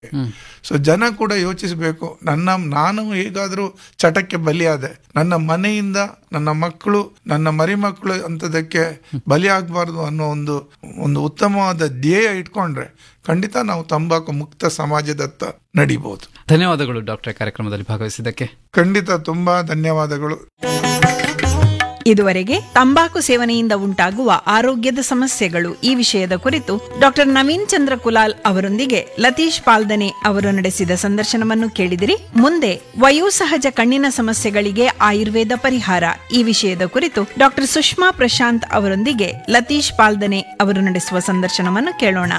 so ಜನ ಕೂಡ ಯೋಚಿಸಬೇಕು ನನ್ನ ನಾನು ಹೇಗಾದರೂ ಚಟಕ್ಕೆ ಬಲಿಯಾದೆ ನನ್ನ ಮನೆಯಿಂದ ನನ್ನ ಮಕ್ಕಳು ನನ್ನ ಮರಿಮಕ್ಕಳು ಅಂತದಕ್ಕೆ ಬಲಿ ಆಗಬಾರ್ದು ಅನ್ನೋ ಒಂದು ಒಂದು ಉತ್ತಮವಾದ ಧ್ಯೇಯ ಇಟ್ಕೊಂಡ್ರೆ ಖಂಡಿತ ನಾವು ತಂಬಾಕು ಮುಕ್ತ ಸಮಾಜದತ್ತ ನಡಿಬಹುದು ಧನ್ಯವಾದಗಳು ಡಾಕ್ಟರ್ ಕಾರ್ಯಕ್ರಮದಲ್ಲಿ ಭಾಗವಹಿಸಿದ್ದಕ್ಕೆ ಖಂಡಿತ ತುಂಬಾ ಧನ್ಯವಾದಗಳು ಇದುವರೆಗೆ ತಂಬಾಕು ಸೇವನೆಯಿಂದ ಉಂಟಾಗುವ ಆರೋಗ್ಯದ ಸಮಸ್ಯೆಗಳು ಈ ವಿಷಯದ ಕುರಿತು ಡಾಕ್ಟರ್ ನವೀನ್ ಚಂದ್ರ ಕುಲಾಲ್ ಅವರೊಂದಿಗೆ ಲತೀಶ್ ಪಾಲ್ದನೆ ಅವರು ನಡೆಸಿದ ಸಂದರ್ಶನವನ್ನು ಕೇಳಿದಿರಿ ಮುಂದೆ ವಯೋಸಹಜ ಕಣ್ಣಿನ ಸಮಸ್ಯೆಗಳಿಗೆ ಆಯುರ್ವೇದ ಪರಿಹಾರ ಈ ವಿಷಯದ ಕುರಿತು ಡಾಕ್ಟರ್ ಸುಷ್ಮಾ ಪ್ರಶಾಂತ್ ಅವರೊಂದಿಗೆ ಲತೀಶ್ ಪಾಲ್ದನೆ ಅವರು ನಡೆಸುವ ಸಂದರ್ಶನವನ್ನು ಕೇಳೋಣ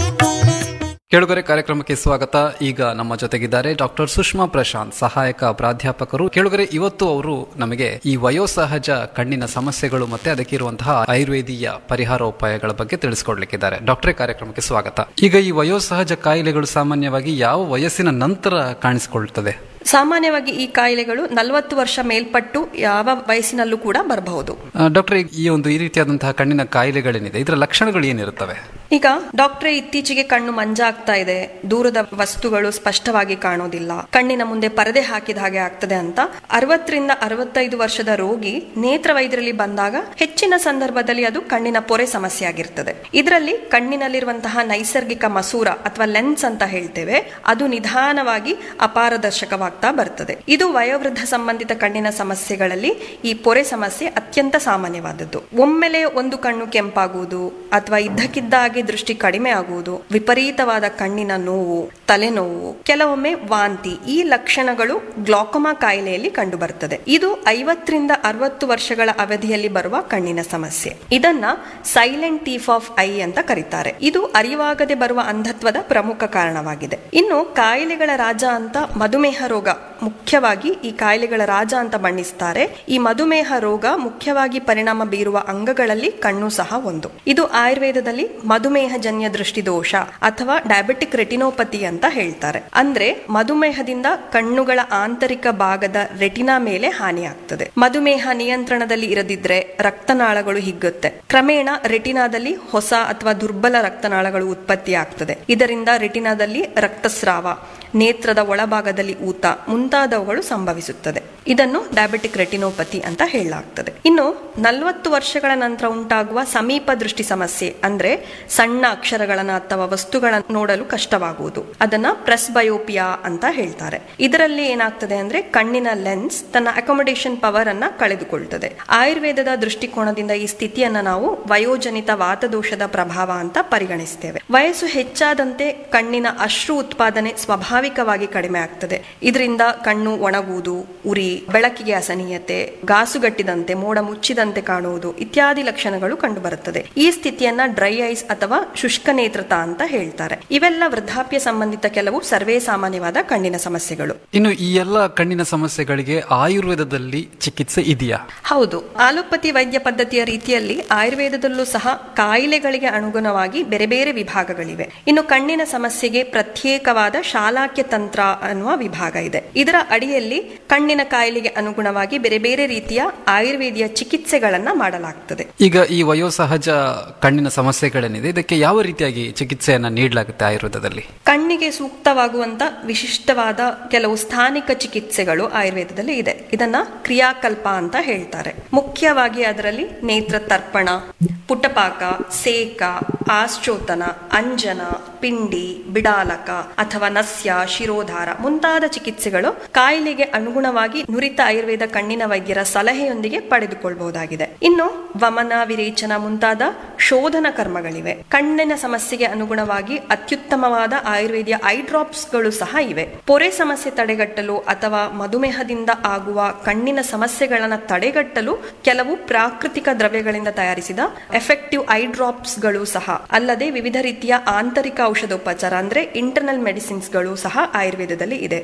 ಕೇಳುಗರೆ ಕಾರ್ಯಕ್ರಮಕ್ಕೆ ಸ್ವಾಗತ ಈಗ ನಮ್ಮ ಜೊತೆಗಿದ್ದಾರೆ ಡಾಕ್ಟರ್ ಸುಷ್ಮಾ ಪ್ರಶಾಂತ್ ಸಹಾಯಕ ಪ್ರಾಧ್ಯಾಪಕರು ಕೇಳುಗರೆ ಇವತ್ತು ಅವರು ನಮಗೆ ಈ ವಯೋಸಹಜ ಕಣ್ಣಿನ ಸಮಸ್ಯೆಗಳು ಮತ್ತೆ ಅದಕ್ಕೆ ಇರುವಂತಹ ಆಯುರ್ವೇದೀಯ ಪರಿಹಾರ ಉಪಾಯಗಳ ಬಗ್ಗೆ ತಿಳಿಸ್ಕೊಡ್ಲಿಕ್ಕಿದ್ದಾರೆ ಡಾಕ್ಟರೇ ಕಾರ್ಯಕ್ರಮಕ್ಕೆ ಸ್ವಾಗತ ಈಗ ಈ ವಯೋಸಹಜ ಕಾಯಿಲೆಗಳು ಸಾಮಾನ್ಯವಾಗಿ ಯಾವ ವಯಸ್ಸಿನ ನಂತರ ಕಾಣಿಸಿಕೊಳ್ತದೆ ಸಾಮಾನ್ಯವಾಗಿ ಈ ಕಾಯಿಲೆಗಳು ನಲವತ್ತು ವರ್ಷ ಮೇಲ್ಪಟ್ಟು ಯಾವ ವಯಸ್ಸಿನಲ್ಲೂ ಕೂಡ ಬರಬಹುದು ಆ, ಡಾಕ್ಟರ್ ಈ ಒಂದು ಈ ರೀತಿಯಾದಂತಹ ಕಣ್ಣಿನ ಕಾಯಿಲೆಗಳೇನಿದೆ ಇದರ ಲಕ್ಷಣಗಳು ಏನಿರುತ್ತವೆ ಈಗ ಡಾಕ್ಟ್ರೆ ಇತ್ತೀಚೆಗೆ ಕಣ್ಣು ಮಂಜಾಗ್ತಾ ಇದೆ ದೂರದ ವಸ್ತುಗಳು ಸ್ಪಷ್ಟವಾಗಿ ಕಾಣೋದಿಲ್ಲ ಕಣ್ಣಿನ ಮುಂದೆ ಪರದೆ ಹಾಕಿದ ಹಾಗೆ ಆಗ್ತದೆ ಅಂತ ಅರವತ್ತರಿಂದ ಅರವತ್ತೈದು ವರ್ಷದ ರೋಗಿ ನೇತ್ರ ವೈದ್ಯರಲ್ಲಿ ಬಂದಾಗ ಹೆಚ್ಚಿನ ಸಂದರ್ಭದಲ್ಲಿ ಅದು ಕಣ್ಣಿನ ಪೊರೆ ಸಮಸ್ಯೆ ಆಗಿರ್ತದೆ ಇದರಲ್ಲಿ ಕಣ್ಣಿನಲ್ಲಿರುವಂತಹ ನೈಸರ್ಗಿಕ ಮಸೂರ ಅಥವಾ ಲೆನ್ಸ್ ಅಂತ ಹೇಳ್ತೇವೆ ಅದು ನಿಧಾನವಾಗಿ ಅಪಾರದರ್ಶಕವಾಗ್ತಾ ಬರ್ತದೆ ಇದು ವಯೋವೃದ್ಧ ಸಂಬಂಧಿತ ಕಣ್ಣಿನ ಸಮಸ್ಯೆಗಳಲ್ಲಿ ಈ ಪೊರೆ ಸಮಸ್ಯೆ ಅತ್ಯಂತ ಸಾಮಾನ್ಯವಾದದ್ದು ಒಮ್ಮೆಲೆ ಒಂದು ಕಣ್ಣು ಕೆಂಪಾಗುವುದು ಅಥವಾ ಇದ್ದಕ್ಕಿದ್ದಾಗೆ ದೃಷ್ಟಿ ಕಡಿಮೆ ಆಗುವುದು ವಿಪರೀತವಾದ ಕಣ್ಣಿನ ನೋವು ತಲೆನೋವು ಕೆಲವೊಮ್ಮೆ ವಾಂತಿ ಈ ಲಕ್ಷಣಗಳು ಗ್ಲಾಕೋಮಾ ಕಾಯಿಲೆಯಲ್ಲಿ ಕಂಡುಬರುತ್ತದೆ ಇದು ಐವತ್ತರಿಂದ ಅರವತ್ತು ವರ್ಷಗಳ ಅವಧಿಯಲ್ಲಿ ಬರುವ ಕಣ್ಣಿನ ಸಮಸ್ಯೆ ಇದನ್ನ ಸೈಲೆಂಟ್ ಟೀಫ್ ಆಫ್ ಐ ಅಂತ ಕರೀತಾರೆ ಇದು ಅರಿವಾಗದೆ ಬರುವ ಅಂಧತ್ವದ ಪ್ರಮುಖ ಕಾರಣವಾಗಿದೆ ಇನ್ನು ಕಾಯಿಲೆಗಳ ರಾಜ ಅಂತ ಮಧುಮೇಹ ರೋಗ ಮುಖ್ಯವಾಗಿ ಈ ಕಾಯಿಲೆಗಳ ರಾಜ ಅಂತ ಬಣ್ಣಿಸ್ತಾರೆ ಈ ಮಧುಮೇಹ ರೋಗ ಮುಖ್ಯವಾಗಿ ಪರಿಣಾಮ ಬೀರುವ ಅಂಗಗಳಲ್ಲಿ ಕಣ್ಣು ಸಹ ಒಂದು ಇದು ಆಯುರ್ವೇದದಲ್ಲಿ ಮಧುಮೇಹಜನ್ಯ ದೃಷ್ಟಿದೋಷ ಅಥವಾ ಡಯಾಬಿಟಿಕ್ ರೆಟಿನೋಪತಿ ಅಂತ ಹೇಳ್ತಾರೆ ಅಂದ್ರೆ ಮಧುಮೇಹದಿಂದ ಕಣ್ಣುಗಳ ಆಂತರಿಕ ಭಾಗದ ರೆಟಿನಾ ಮೇಲೆ ಹಾನಿಯಾಗ್ತದೆ ಮಧುಮೇಹ ನಿಯಂತ್ರಣದಲ್ಲಿ ಇರದಿದ್ರೆ ರಕ್ತನಾಳಗಳು ಹಿಗ್ಗುತ್ತೆ ಕ್ರಮೇಣ ರೆಟಿನಾದಲ್ಲಿ ಹೊಸ ಅಥವಾ ದುರ್ಬಲ ರಕ್ತನಾಳಗಳು ಉತ್ಪತ್ತಿ ಆಗ್ತದೆ ಇದರಿಂದ ರೆಟಿನಾದಲ್ಲಿ ರಕ್ತಸ್ರಾವ ನೇತ್ರದ ಒಳಭಾಗದಲ್ಲಿ ಊತ ಮುಂತಾದವುಗಳು ಸಂಭವಿಸುತ್ತದೆ ಇದನ್ನು ಡಯಾಬಿಟಿಕ್ ರೆಟಿನೋಪತಿ ಅಂತ ಹೇಳಲಾಗ್ತದೆ ಇನ್ನು ನಲವತ್ತು ವರ್ಷಗಳ ನಂತರ ಉಂಟಾಗುವ ಸಮೀಪ ದೃಷ್ಟಿ ಸಮಸ್ಯೆ ಅಂದ್ರೆ ಸಣ್ಣ ಅಕ್ಷರಗಳನ್ನ ಅಥವಾ ವಸ್ತುಗಳನ್ನ ನೋಡಲು ಕಷ್ಟವಾಗುವುದು ಅದನ್ನ ಪ್ರೆಸ್ ಬಯೋಪಿಯಾ ಅಂತ ಹೇಳ್ತಾರೆ ಇದರಲ್ಲಿ ಏನಾಗ್ತದೆ ಅಂದ್ರೆ ಕಣ್ಣಿನ ಲೆನ್ಸ್ ತನ್ನ ಅಕೊಮಡೇಷನ್ ಪವರ್ ಅನ್ನ ಕಳೆದುಕೊಳ್ತದೆ ಆಯುರ್ವೇದದ ದೃಷ್ಟಿಕೋನದಿಂದ ಈ ಸ್ಥಿತಿಯನ್ನ ನಾವು ವಯೋಜನಿತ ವಾತದೋಷದ ಪ್ರಭಾವ ಅಂತ ಪರಿಗಣಿಸ್ತೇವೆ ವಯಸ್ಸು ಹೆಚ್ಚಾದಂತೆ ಕಣ್ಣಿನ ಅಶ್ರು ಉತ್ಪಾದನೆ ಸ್ವಾಭಾವಿಕವಾಗಿ ಕಡಿಮೆ ಆಗ್ತದೆ ಇದರಿಂದ ಕಣ್ಣು ಒಣಗುವುದು ಉರಿ ಬೆಳಕಿಗೆ ಅಸಹನೀಯತೆ ಗಾಸುಗಟ್ಟಿದಂತೆ ಮೋಡ ಮುಚ್ಚಿದಂತೆ ಕಾಣುವುದು ಇತ್ಯಾದಿ ಲಕ್ಷಣಗಳು ಕಂಡುಬರುತ್ತದೆ ಈ ಸ್ಥಿತಿಯನ್ನ ಡ್ರೈ ಐಸ್ ಅಥವಾ ಶುಷ್ಕ ನೇತ್ರತ ಅಂತ ಹೇಳ್ತಾರೆ ಇವೆಲ್ಲ ವೃದ್ಧಾಪ್ಯ ಸಂಬಂಧಿತ ಕೆಲವು ಸರ್ವೇ ಸಾಮಾನ್ಯವಾದ ಕಣ್ಣಿನ ಸಮಸ್ಯೆಗಳು ಇನ್ನು ಈ ಎಲ್ಲ ಕಣ್ಣಿನ ಸಮಸ್ಯೆಗಳಿಗೆ ಆಯುರ್ವೇದದಲ್ಲಿ ಚಿಕಿತ್ಸೆ ಇದೆಯಾ ಹೌದು ಆಲೋಪತಿ ವೈದ್ಯ ಪದ್ಧತಿಯ ರೀತಿಯಲ್ಲಿ ಆಯುರ್ವೇದದಲ್ಲೂ ಸಹ ಕಾಯಿಲೆಗಳಿಗೆ ಅನುಗುಣವಾಗಿ ಬೇರೆ ಬೇರೆ ವಿಭಾಗಗಳಿವೆ ಇನ್ನು ಕಣ್ಣಿನ ಸಮಸ್ಯೆಗೆ ಪ್ರತ್ಯೇಕವಾದ ಶಾಲಾಕ್ಯ ತಂತ್ರ ಅನ್ನುವ ವಿಭಾಗ ಇದೆ ಇದರ ಅಡಿಯಲ್ಲಿ ಕಣ್ಣಿನ ಕಾಯಿಲೆಗೆ ಅನುಗುಣವಾಗಿ ಬೇರೆ ಬೇರೆ ರೀತಿಯ ಆಯುರ್ವೇದಿಯ ಚಿಕಿತ್ಸೆಗಳನ್ನ ಮಾಡಲಾಗ್ತದೆ ಈಗ ಈ ವಯೋಸಹಜ ಕಣ್ಣಿನ ಸಮಸ್ಯೆಗಳೇನಿದೆ ಇದಕ್ಕೆ ಯಾವ ರೀತಿಯಾಗಿ ಚಿಕಿತ್ಸೆಯನ್ನ ನೀಡಲಾಗುತ್ತೆ ಆಯುರ್ವೇದದಲ್ಲಿ ಕಣ್ಣಿಗೆ ಸೂಕ್ತವಾಗುವಂತ ವಿಶಿಷ್ಟವಾದ ಕೆಲವು ಸ್ಥಾನಿಕ ಚಿಕಿತ್ಸೆಗಳು ಆಯುರ್ವೇದದಲ್ಲಿ ಇದೆ ಇದನ್ನ ಕ್ರಿಯಾಕಲ್ಪ ಅಂತ ಹೇಳ್ತಾರೆ ಮುಖ್ಯವಾಗಿ ಅದರಲ್ಲಿ ನೇತ್ರ ತರ್ಪಣ ಪುಟಪಾಕ ಸೇಕ ಆಶ್ಚೋತನ ಅಂಜನ ಪಿಂಡಿ ಬಿಡಾಲಕ ಅಥವಾ ನಸ್ಯ ಶಿರೋಧಾರ ಮುಂತಾದ ಚಿಕಿತ್ಸೆಗಳು ಕಾಯಿಲೆಗೆ ಅನುಗುಣವಾಗಿ ನುರಿತ ಆಯುರ್ವೇದ ಕಣ್ಣಿನ ವೈದ್ಯರ ಸಲಹೆಯೊಂದಿಗೆ ಪಡೆದುಕೊಳ್ಳಬಹುದಾಗಿದೆ ಇನ್ನು ವಮನ ವಿರೇಚನ ಮುಂತಾದ ಶೋಧನ ಕರ್ಮಗಳಿವೆ ಕಣ್ಣಿನ ಸಮಸ್ಯೆಗೆ ಅನುಗುಣವಾಗಿ ಅತ್ಯುತ್ತಮವಾದ ಆಯುರ್ವೇದಿಯ ಐ ಡ್ರಾಪ್ಸ್ಗಳು ಸಹ ಇವೆ ಪೊರೆ ಸಮಸ್ಯೆ ತಡೆಗಟ್ಟಲು ಅಥವಾ ಮಧುಮೇಹದಿಂದ ಆಗುವ ಕಣ್ಣಿನ ಸಮಸ್ಯೆಗಳನ್ನು ತಡೆಗಟ್ಟಲು ಕೆಲವು ಪ್ರಾಕೃತಿಕ ದ್ರವ್ಯಗಳಿಂದ ತಯಾರಿಸಿದ ಎಫೆಕ್ಟಿವ್ ಐ ಡ್ರಾಪ್ಸ್ಗಳು ಸಹ ಅಲ್ಲದೆ ವಿವಿಧ ರೀತಿಯ ಆಂತರಿಕ ಔಷಧೋಪಚಾರ ಅಂದ್ರೆ ಇಂಟರ್ನಲ್ ಮೆಡಿಸಿನ್ಸ್ಗಳು ಸಹ ಆಯುರ್ವೇದದಲ್ಲಿ ಇದೆ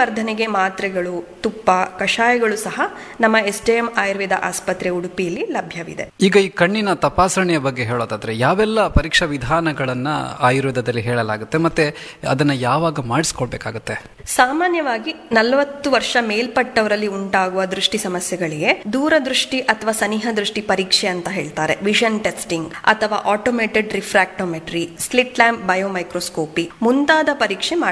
ದೃಷ್ಟಿವರ್ಧನೆಗೆ ಮಾತ್ರೆಗಳು ತುಪ್ಪ ಕಷಾಯಗಳು ಸಹ ನಮ್ಮ ಎಸ್ ಡಿ ಎಂ ಆಯುರ್ವೇದ ಆಸ್ಪತ್ರೆ ಉಡುಪಿಯಲ್ಲಿ ಲಭ್ಯ ಸಾಧ್ಯವಿದೆ ಈಗ ಈ ಕಣ್ಣಿನ ತಪಾಸಣೆಯ ಬಗ್ಗೆ ಹೇಳೋದಾದ್ರೆ ಯಾವೆಲ್ಲ ಪರೀಕ್ಷಾ ವಿಧಾನಗಳನ್ನ ಆಯುರ್ವೇದದಲ್ಲಿ ಹೇಳಲಾಗುತ್ತೆ ಮತ್ತೆ ಅದನ್ನ ಯಾವಾಗ ಮಾಡಿಸ್ಕೊಳ್ಬೇಕಾಗತ್ತೆ ಸಾಮಾನ್ಯವಾಗಿ ನಲವತ್ತು ವರ್ಷ ಮೇಲ್ಪಟ್ಟವರಲ್ಲಿ ಉಂಟಾಗುವ ದೃಷ್ಟಿ ಸಮಸ್ಯೆಗಳಿಗೆ ದೂರದೃಷ್ಟಿ ಅಥವಾ ಸನಿಹ ದೃಷ್ಟಿ ಪರೀಕ್ಷೆ ಅಂತ ಹೇಳ್ತಾರೆ ವಿಷನ್ ಟೆಸ್ಟಿಂಗ್ ಅಥವಾ automated refractometry slit lamp biomicroscopy ಮುಂತಾದ ಪರೀಕ್ಷೆ